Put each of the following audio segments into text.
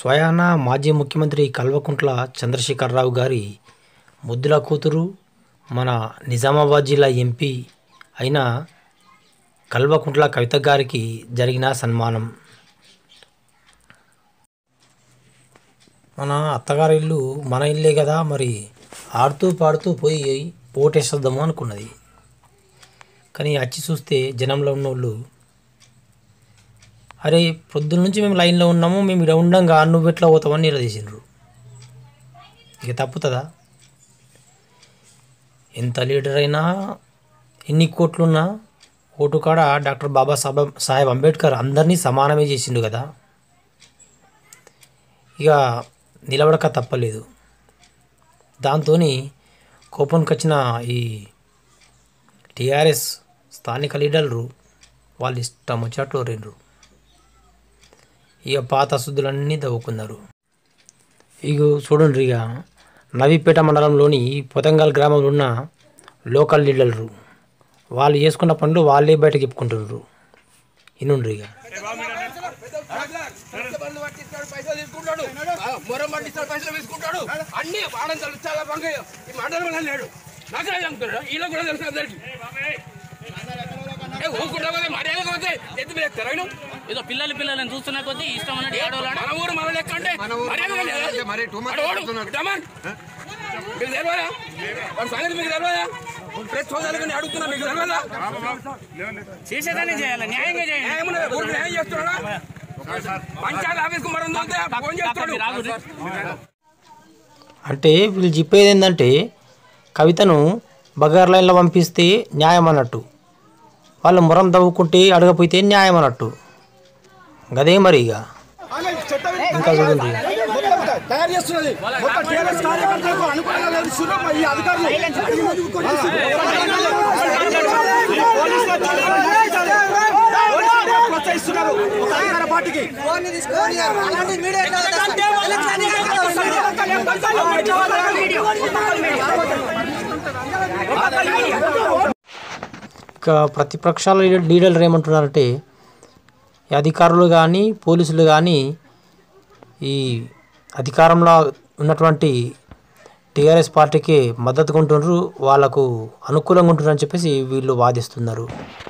స్వయాన మాజీ ముఖ్యమంత్రి కల్వకుంట్ల చంద్రశేఖరరావు గారి ముద్దుల కూతురు మన నిజామాబాద్ జిల్లా ఎంపీ అయిన కల్వకుంట్ల కవిత గారికి జరిగిన సన్మానం మన అత్తగారి ఇల్లు మన ఇల్లే కదా మరి ఆడుతూ పాడుతూ పోయి ఓటేసేద్దాము అనుకున్నది కానీ వచ్చి చూస్తే జనంలో ఉన్నోళ్ళు అరే పొద్దున్న నుంచి మేము లైన్లో ఉన్నాము మేము ఇక్కడ ఉండంగా నువ్వు ఎట్లా పోతావని నిలదీసిండ్రు ఇక తప్పుతుందా ఎంత లీడర్ అయినా ఎన్ని కోట్లున్నా ఓటు కాడ డాక్టర్ బాబా సాహెబ్ సాహెబ్ అంబేద్కర్ అందరినీ సమానమే చేసిండు కదా ఇక నిలబడక తప్పలేదు దాంతో కోపంకి వచ్చిన ఈ టీఆర్ఎస్ స్థానిక లీడర్లు వాళ్ళు ఇష్టం వచ్చినట్లు రెండు ఇక పాత శుద్ధులన్నీ తవ్వుకున్నారు ఇక చూడండి ఇక నవీపేట మండలంలోని పొతంగల్ గ్రామంలో ఉన్న లోకల్ లీడర్లు వాళ్ళు చేసుకున్న పనులు వాళ్ళే బయటకు చెప్పుకుంటున్నారు ఇనుండ్రు ఇక బండ్లు పట్టిస్తాడు పైసలు తీసుకుంటాడు ఆ, మొరం పట్టిస్తాడు పైసలు తీసుకుంటాడు అన్ని వాడని తెలుసు చాలా బంగ ఈ మండలంలో లేడు నాకే చంపుతున్నాడు వీళ్ళకి కూడా తెలుసు అందరికి ఏ, ఊరుకుంటా పోతే మర్యాద పోతే ఎత్తి మీద ఎత్తారా వీళ్ళు? ఏదో పిల్లలు పిల్లలని చూస్తున్న కొద్దీ ఇష్టం అన్నట్టు ఏడవలాడ మన ఊరు మన లెక్క అంటే మర్యాద లేదా? వాడు ఓడు, డమాన్. మీకు తెలియదా వాడి సంగతి మీకు తెలియదా ప్రెస్ సోదరులు అడుగుతున్నా మీకు తెలియదా చేసేదాన్ని చేయాలి న్యాయంగా చేయాలి ఏమన్నా ఊరికి న్యాయం చేస్తున్నాడా పంచాయతీ ఆఫీస్కి మరం దొరికితే ఫోన్ చేస్తాడు అంటే వీళ్ళు చెప్పేది ఏంటంటే కవితను బగార్ లైన్లో పంపిస్తే న్యాయం అన్నట్టు వాళ్ళు మురం తవ్వుకుంటే అడగపోతే న్యాయం అన్నట్టు గదే మరి ఇక ఇంకా చూడండి తయారు చేస్తున్నది మొత్తం టీఆర్ఎస్ కార్యకర్తలకు అనుకూలంగా లేదు సులభ ఈ అధికారులు ప్రోత్సహిస్తున్నారు ఒక అధికార పార్టీకి ఇక ప్రతిపక్షాల లీడర్ లీడర్లు ఏమంటున్నారంటే ఈ అధికారులు కానీ పోలీసులు కానీ ఈ అధికారంలో ఉన్నటువంటి టీఆర్ఎస్ పార్టీకి మద్దతుగా ఉంటున్నారు వాళ్ళకు అనుకూలంగా ఉంటున్నారు అని చెప్పేసి వీళ్ళు వాదిస్తున్నారు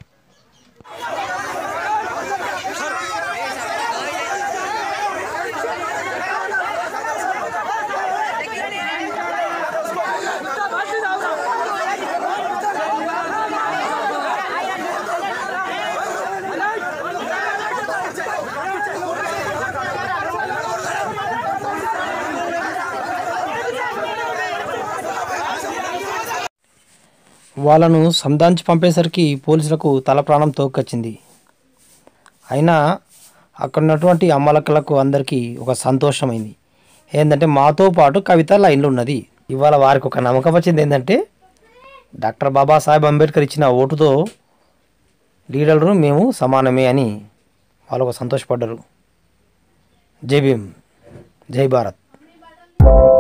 వాళ్ళను సంధాంచి పంపేసరికి పోలీసులకు తల ప్రాణం తోక్కొచ్చింది అయినా అక్కడ ఉన్నటువంటి అమ్మలక్కలకు అందరికీ ఒక సంతోషమైంది ఏంటంటే మాతో పాటు కవిత లైన్లో ఉన్నది ఇవాళ వారికి ఒక నమ్మకం వచ్చింది ఏంటంటే డాక్టర్ బాబాసాహెబ్ అంబేద్కర్ ఇచ్చిన ఓటుతో లీడర్లు మేము సమానమే అని వాళ్ళు ఒక సంతోషపడ్డారు జై భీమ్ జై భారత్